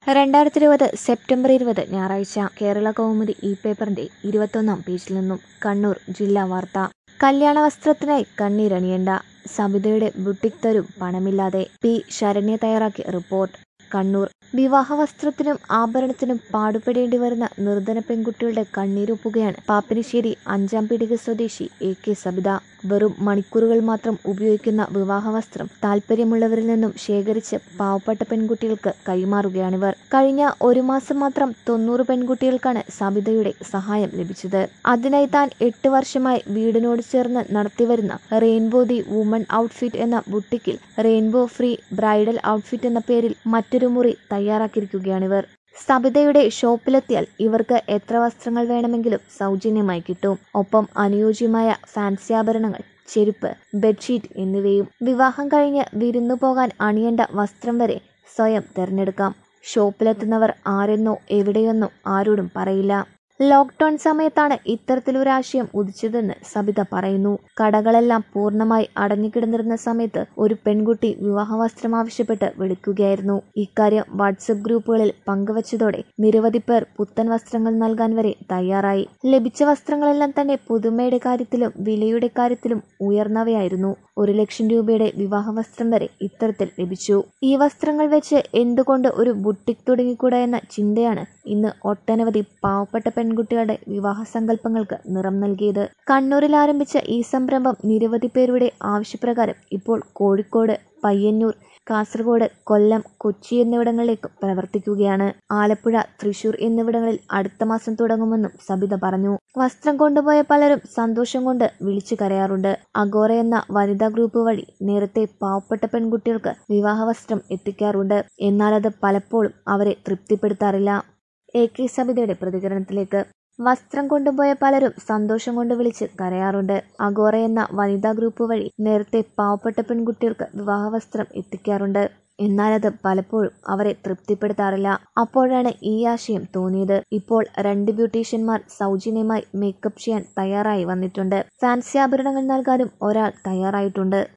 രണ്ടായിരത്തി ഇരുപത് സെപ്റ്റംബർ ഇരുപത് ഞായറാഴ്ച കേരള കൗമുദി ഇ പേപ്പറിന്റെ ഇരുപത്തൊന്നാം പേജിൽ നിന്നും കണ്ണൂർ ജില്ലാ വാർത്ത കല്യാണ വസ്ത്രത്തിനായി കണ്ണീരണിയണ്ട സബിതയുടെ ബുട്ടിക് തരും പണമില്ലാതെ പി ശരണ്യ തയ്യാറാക്കിയ റിപ്പോർട്ട് കണ്ണൂർ വിവാഹ വസ്ത്രത്തിനും ആഭരണത്തിനും പാടുപെടേണ്ടി വരുന്ന നിർധന പെൺകുട്ടികളുടെ കണ്ണീരൊപ്പുകയാണ് പാപ്പിനിശ്ശേരി അഞ്ചാം പീടിക സ്വദേശി എ കെ സബിത വെറും മണിക്കൂറുകൾ മാത്രം ഉപയോഗിക്കുന്ന വിവാഹ വസ്ത്രം താല്പര്യമുള്ളവരിൽ നിന്നും ശേഖരിച്ച് പാവപ്പെട്ട പെൺകുട്ടികൾക്ക് കൈമാറുകയാണിവർ കഴിഞ്ഞ ഒരു മാസം മാത്രം തൊണ്ണൂറ് പെൺകുട്ടികൾക്കാണ് സബിതയുടെ സഹായം ലഭിച്ചത് അതിനായി താൻ എട്ട് വർഷമായി വീടിനോട് ചേർന്ന് നടത്തിവരുന്ന റെയിൻബോ ദി വുമൺ ഔട്ട്ഫിറ്റ് എന്ന ബുട്ടിക്കിൽ റെയിൻബോ ഫ്രീ ബ്രൈഡൽ ഔട്ട്ഫിറ്റ് എന്ന പേരിൽ മറ്റൊരു മുറി തയ്യാറാക്കിയിരിക്കുകയാണിവർ സബിതയുടെ ഷോപ്പിലെത്തിയാൽ ഇവർക്ക് എത്ര വസ്ത്രങ്ങൾ വേണമെങ്കിലും സൗജന്യമായി കിട്ടും ഒപ്പം അനുയോജ്യമായ ഫാൻസി ആഭരണങ്ങൾ ചെരുപ്പ് ബെഡ്ഷീറ്റ് എന്നിവയും വിവാഹം കഴിഞ്ഞ് വിരുന്നു പോകാൻ അണിയേണ്ട വസ്ത്രം വരെ സ്വയം തിരഞ്ഞെടുക്കാം ഷോപ്പിലെത്തുന്നവർ ആരെന്നോ എവിടെയെന്നോ ആരോടും പറയില്ല ലോക്ക്ഡൌൺ സമയത്താണ് ഇത്തരത്തിലൊരാശയം ഉദിച്ചതെന്ന് സബിത പറയുന്നു കടകളെല്ലാം പൂർണ്ണമായി അടഞ്ഞുകിടന്നിരുന്ന സമയത്ത് ഒരു പെൺകുട്ടി വിവാഹവസ്ത്രം ആവശ്യപ്പെട്ട് വിളിക്കുകയായിരുന്നു ഇക്കാര്യം വാട്സപ്പ് ഗ്രൂപ്പുകളിൽ പങ്കുവച്ചതോടെ നിരവധി പേർ പുത്തൻ വസ്ത്രങ്ങൾ നൽകാൻ വരെ തയ്യാറായി ലഭിച്ച വസ്ത്രങ്ങളെല്ലാം തന്നെ പുതുമയുടെ കാര്യത്തിലും വിലയുടെ കാര്യത്തിലും ഉയർന്നവയായിരുന്നു ഒരു ലക്ഷം രൂപയുടെ വിവാഹ വസ്ത്രം വരെ ഇത്തരത്തിൽ ലഭിച്ചു ഈ വസ്ത്രങ്ങൾ വെച്ച് എന്തുകൊണ്ട് ഒരു ബുട്ടിക് തുടങ്ങിക്കൂടാ എന്ന ചിന്തയാണ് ഇന്ന് ഒട്ടനവധി പാവപ്പെട്ട പെൺകുട്ടികളുടെ വിവാഹ സങ്കല്പങ്ങൾക്ക് നിറം നൽകിയത് കണ്ണൂരിൽ ആരംഭിച്ച ഈ സംരംഭം നിരവധി പേരുടെ ആവശ്യപ്രകാരം ഇപ്പോൾ കോഴിക്കോട് പയ്യന്നൂർ കാസർഗോഡ് കൊല്ലം കൊച്ചി എന്നിവിടങ്ങളിലേക്കും പ്രവർത്തിക്കുകയാണ് ആലപ്പുഴ തൃശൂർ എന്നിവിടങ്ങളിൽ അടുത്ത മാസം തുടങ്ങുമെന്നും സബിത പറഞ്ഞു വസ്ത്രം കൊണ്ടുപോയ പലരും സന്തോഷം കൊണ്ട് വിളിച്ചു കരയാറുണ്ട് അഗോറ എന്ന വനിതാ ഗ്രൂപ്പ് വഴി നേരത്തെ പാവപ്പെട്ട പെൺകുട്ടികൾക്ക് വിവാഹ വസ്ത്രം എത്തിക്കാറുണ്ട് എന്നാൽ അത് പലപ്പോഴും അവരെ തൃപ്തിപ്പെടുത്താറില്ല എ കെ സബിതയുടെ പ്രതികരണത്തിലേക്ക് വസ്ത്രം കൊണ്ടുപോയ പലരും സന്തോഷം കൊണ്ട് വിളിച്ച് കരയാറുണ്ട് അഗോറ എന്ന വനിതാ ഗ്രൂപ്പ് വഴി നേരത്തെ പാവപ്പെട്ട പെൺകുട്ടികൾക്ക് വിവാഹ വസ്ത്രം എത്തിക്കാറുണ്ട് എന്നാൽ അത് പലപ്പോഴും അവരെ തൃപ്തിപ്പെടുത്താറില്ല അപ്പോഴാണ് ഈ ആശയം തോന്നിയത് ഇപ്പോൾ രണ്ട് ബ്യൂട്ടീഷ്യന്മാർ സൗജന്യമായി മേക്കപ്പ് ചെയ്യാൻ തയ്യാറായി വന്നിട്ടുണ്ട് ഫാൻസി ആഭരണങ്ങൾ നൽകാനും ഒരാൾ തയ്യാറായിട്ടുണ്ട്